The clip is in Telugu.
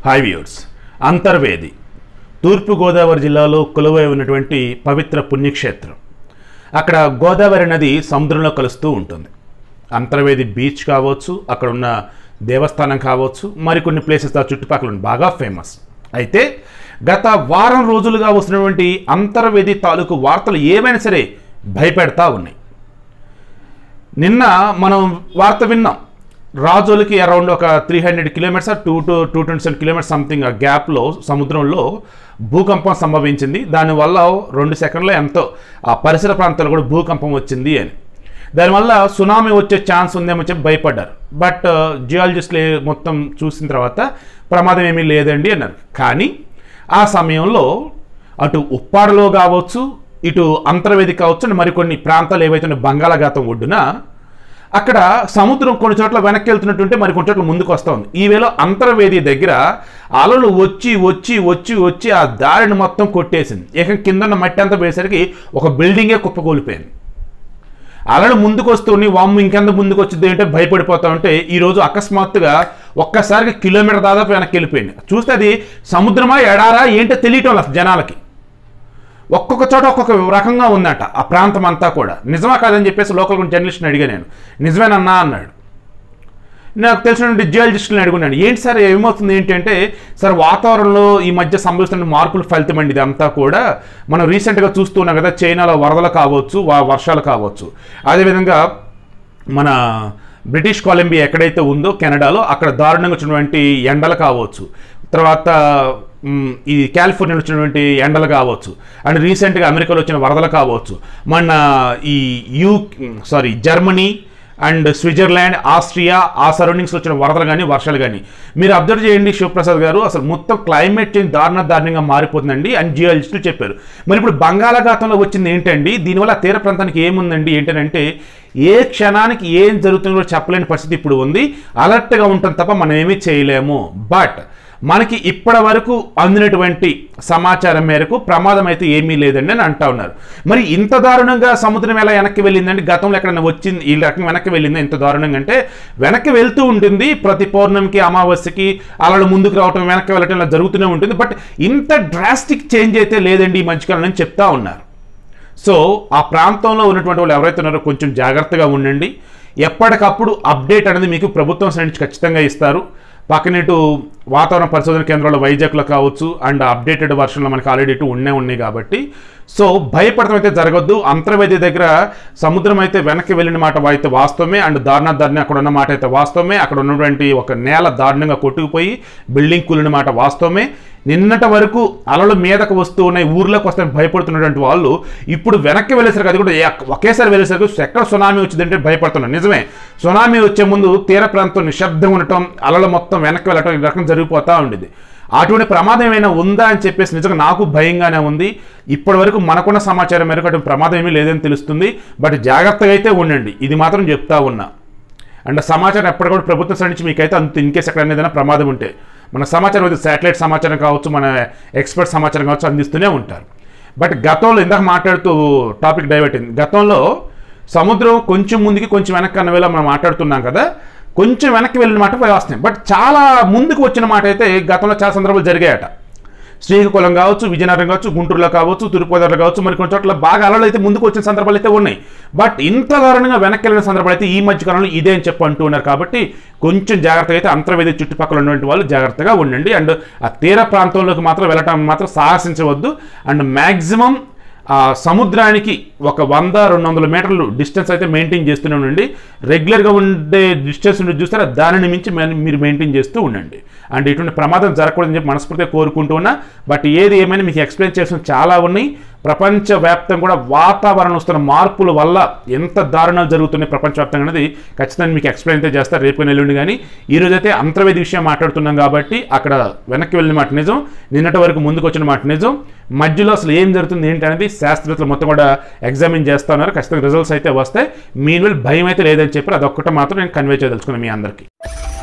హాయ్ వ్యూర్స్ అంతర్వేది తూర్పుగోదావరి జిల్లాలో కొలువై ఉన్నటువంటి పవిత్ర పుణ్యక్షేత్రం అక్కడ గోదావరి నది సముద్రంలో కలుస్తూ ఉంటుంది అంతర్వేది బీచ్ కావచ్చు అక్కడ ఉన్న దేవస్థానం కావచ్చు మరికొన్ని ప్లేసెస్ ఆ చుట్టుపక్కల ఉన్న బాగా ఫేమస్ అయితే గత వారం రోజులుగా వస్తున్నటువంటి అంతర్వేది తాలూకు వార్తలు ఏమైనా సరే భయపెడతా ఉన్నాయి నిన్న మనం వార్త విన్నాం రాజోలకి అరౌండ్ ఒక three hundred kilometres two to two twenty seven kilometres something ఆ గ్యాప్లో సముద్రంలో భూకంపం సంభవించింది దానివల్ల రెండు సెకండ్లో ఎంతో ఆ పరిసర ప్రాంతాల్లో కూడా భూకంపం వచ్చింది అని దానివల్ల సునామీ వచ్చే ఛాన్స్ ఉందేమో చెప్పి భయపడ్డారు బట్ జియాలజిస్టులు మొత్తం చూసిన తర్వాత ప్రమాదం ఏమీ లేదండి అన్నారు కానీ ఆ సమయంలో అటు ఉప్పాడలో కావచ్చు ఇటు అంతర్వేది కావచ్చు అండ్ మరికొన్ని ప్రాంతాలు ఏవైతే ఉన్నాయో బంగాళాఖాతం ఒడ్డున అక్కడ సముద్రం కొన్ని చోట్ల వెనక్కి వెళ్తున్నట్టుంటే మరి కొన్ని చోట్ల ముందుకు వస్తూ ఉంది ఈ వేళ అంతర్వేది దగ్గర అలలు వచ్చి వచ్చి వచ్చి వచ్చి ఆ దారిని మొత్తం కొట్టేసింది ఏక కింద ఉన్న మట్టి అంతా పోయేసరికి ఒక బిల్డింగే కుప్పకూలిపోయింది అలలు ముందుకు వస్తూని వామ్ము ఇంకెంత ముందుకు వచ్చింది అంటే భయపడిపోతా ఉంటే ఈరోజు అకస్మాత్తుగా ఒక్కసారిగా కిలోమీటర్ దాదాపు వెనక్కి వెళ్ళిపోయింది చూస్తే అది సముద్రమా ఎడారా ఏంటో తెలియటం లేదు జనాలకి ఒక్కొక్క చోట ఒక్కొక్క రకంగా ఉందట ఆ ప్రాంతం అంతా కూడా నిజమా కాదని చెప్పేసి లోకల్ జర్నలిస్ట్ని అడిగా నేను నిజమేనన్నా అన్నాడు నాకు తెలిసినటువంటి జియాలజిస్టులను అడుగున్నాను ఏంటి సార్ ఏమవుతుంది ఏంటంటే సార్ వాతావరణంలో ఈ మధ్య సంభవిస్తున్న మార్పుల ఫలితం అండి ఇదంతా కూడా మనం రీసెంట్గా చూస్తున్నాం కదా చైనాలో వరదలు కావచ్చు వా- వర్షాలు కావచ్చు అదేవిధంగా మన బ్రిటిష్ కొలంబియా ఎక్కడైతే ఉందో కెనడాలో అక్కడ దారుణంగా వచ్చినటువంటి ఎండలు కావచ్చు తర్వాత మ్, ఈ కాలిఫోర్నియాలో వచ్చినటువంటి ఎండలు కావచ్చు అండ్ రీసెంట్గా అమెరికాలో వచ్చిన వరదలు కావచ్చు మన ఈ యూ sorry Germany and Switzerland Austria ఆ సరౌండింగ్స్లో వచ్చిన వరదలు కానీ వర్షాలు కానీ మీరు అబ్జర్వ్ చేయండి శివప్రసాద్ గారు అసలు మొత్తం క్లైమేట్ చేంజ్ దారుణ దారుణంగా మారిపోతుందండి అని జియాలజిస్టులు చెప్పారు మరి ఇప్పుడు బంగాళాఖాతంలో వచ్చింది ఏంటండి దీనివల్ల ఆ తీర ప్రాంతానికి ఏముందండి ఏంటంటే ఏ క్షణానికి ఏం జరుగుతుందో చెప్పలేని పరిస్థితి ఇప్పుడు ఉంది అలర్ట్గా ఉంటాం తప్ప మనం ఏమీ చేయలేము బట్ మనకి ఇప్పటి వరకు అందినటువంటి సమాచారం మేరకు ప్రమాదం అయితే ఏమీ లేదండి అని అంటా ఉన్నారు మరి ఇంత దారుణంగా సముద్రం ఎలా వెనక్కి వెళ్ళిందండి గతంలో ఎక్కడైనా వచ్చింది ఈ రకం వెనక్కి వెళ్ళింది ఇంత దారుణంగా అంటే వెనక్కి వెళ్తూ ఉంటుంది ప్రతి పౌర్ణమికి అమావాస్యకి అలా ముందుకు రావటం వెనక్కి వెళ్ళటం ఇలా జరుగుతూనే ఉంటుంది బట్ ఇంత డ్రాస్టిక్ చేంజ్ అయితే లేదండి ఈ మధ్యకాలం అని చెప్తా ఉన్నారు సో ఆ ప్రాంతంలో ఉన్నటువంటి వాళ్ళు ఎవరైతే ఉన్నారో కొంచెం జాగ్రత్తగా ఉండండి ఎప్పటికప్పుడు అప్డేట్ అనేది మీకు ప్రభుత్వం సైడ్ నుంచి ఖచ్చితంగా ఇస్తారు పక్కన ఇటు వాతావరణ పరిశోధన కేంద్రాలు వైజాగ్లో కావచ్చు అండ్ అప్డేటెడ్ వర్షన్లో మనకి ఆల్రెడీ ఇటు ఉండే ఉన్నాయి కాబట్టి సో భయపడటం అయితే జరగద్దు అంతర్వేది దగ్గర సముద్రం అయితే వెనక్కి వెళ్ళిన మాట అయితే వాస్తవమే అండ్ దారుణ దారుణ అక్కడ ఉన్న మాట అయితే వాస్తవమే అక్కడ ఉన్నటువంటి ఒక నేల దారుణంగా కొట్టుకుపోయి బిల్డింగ్ కూలిన మాట వాస్తవమే నిన్నటి వరకు అలలు మీదకు వస్తూ ఉన్నాయి ఊర్లోకి వస్తాయని భయపడుతున్నటువంటి వాళ్ళు ఇప్పుడు వెనక్కి వెళ్ళేసరికి అది కూడా ఏ- ఒకేసారి వెళ్ళేసరికి ఎక్కడ సునామీ వచ్చిందంటే భయపడుతున్నారు నిజమే సునామీ వచ్చే ముందు తీర ప్రాంతం నిశ్శబ్దంగా ఉండటం అలలు మొత్తం వెనక్కి వెళ్ళటం ఈ రకం జరిగిపోతూ ఉండేది అటువంటి ప్రమాదం ఏమైనా ఉందా అని చెప్పేసి నిజంగా నాకు భయంగానే ఉంది ఇప్పటి వరకు మనకున్న సమాచారం మేరకు అటువంటి ప్రమాదం ఏమీ లేదని తెలుస్తుంది బట్ జాగ్రత్తగా అయితే ఉండండి ఇది మాత్రం చెప్తా ఉన్నా అండ్ సమాచారం ఎప్పటి కూడా ప్రభుత్వం సైడ్ నుంచి మీకైతే అంత ఇన్ కేసు ఎక్కడ ఏదైనా ప్రమాదం ఉంటే మన సమాచారం అయితే శాటిలైట్ సమాచారం కావచ్చు మన ఎక్స్పర్ట్ సమాచారం కావచ్చు అందిస్తూనే ఉంటారు బట్ గతంలో ఇందాక మాట్లాడుతూ టాపిక్ డైవర్ట్ అయింది గతంలో సముద్రం కొంచెం ముందుకి కొంచెం వెనక్కి అన్న వేళ మనం మాట్లాడుతున్నాం కదా కొంచెం వెనక్కి వెళ్ళిన మాట వస్తున్నాయి బట్ చాలా ముందుకు వచ్చిన మాట అయితే గతంలో చాలా సందర్భాలు జరిగాయట శ్రీకాకుళం కావచ్చు విజయనగరం కావచ్చు గుంటూరులో కావచ్చు తిరుపతిలో కావచ్చు మరి కొన్ని చోట్ల బాగా అలలు అయితే ముందుకు వచ్చిన సందర్భాలు అయితే ఉన్నాయి బట్ ఇంత దారుణంగా వెనక్కి వెళ్ళిన సందర్భాలు అయితే ఈ మధ్య కాలంలో ఇదే అని చెప్పి అంటూ ఉన్నారు కాబట్టి కొంచెం జాగ్రత్తగా అయితే అంతర్వేది చుట్టుపక్కల ఉన్నటువంటి వాళ్ళు జాగ్రత్తగా ఉండండి అండ్ ఆ తీర ప్రాంతంలోకి మాత్రం వెళ్ళటం మాత్రం సాహసించవద్దు అండ్ మ్యాక్సిమం ఆ సముద్రానికి ఒక వంద రెండు వందల మీటర్లు డిస్టెన్స్ అయితే మెయింటైన్ చేస్తూనే ఉండండి రెగ్యులర్గా ఉండే డిస్టెన్స్ ఉండి చూస్తారా దానిని మించి మె- మీరు మెయింటైన్ చేస్తూ ఉండండి అండ్ ఇటువంటి ప్రమాదం జరగకూడదని చెప్పి మనస్ఫూర్తిగా కోరుకుంటూ ఉన్నా బట్ ఏది ఏమైనా మీకు ఎక్స్ప్లెయిన్ చేసిన చాలా ఉన్నాయి ప్రపంచవ్యాప్తం కూడా వాతావరణం వస్తున్న మార్పుల వల్ల ఎంత దారుణాలు జరుగుతున్నాయి ప్రపంచవ్యాప్తంగా అనేది ఖచ్చితంగా మీకు ఎక్స్ప్లెయిన్ అయితే చేస్తారు రేపు ఎల్లుండి కానీ ఈ రోజు అయితే అంతర్వేది విషయం మాట్లాడుతున్నాం కాబట్టి అక్కడ వెనక్కి వెళ్ళిన మాట నిజం నిన్నటి వరకు ముందుకు వచ్చిన మాట నిజం మధ్యలో అసలు ఏం జరుగుతుంది ఏంటి అనేది శాస్త్రవేత్తలు మొత్తం కూడా ఎగ్జామిన్ చేస్తున్నారు ఖచ్చితంగా రిజల్ట్స్ అయితే వస్తాయి మీన్ భయం అయితే లేదని చెప్పి అదొక్కటి మాత్రం నేను కన్వే చేయదలుచుకున్నాను మీ అందరికీ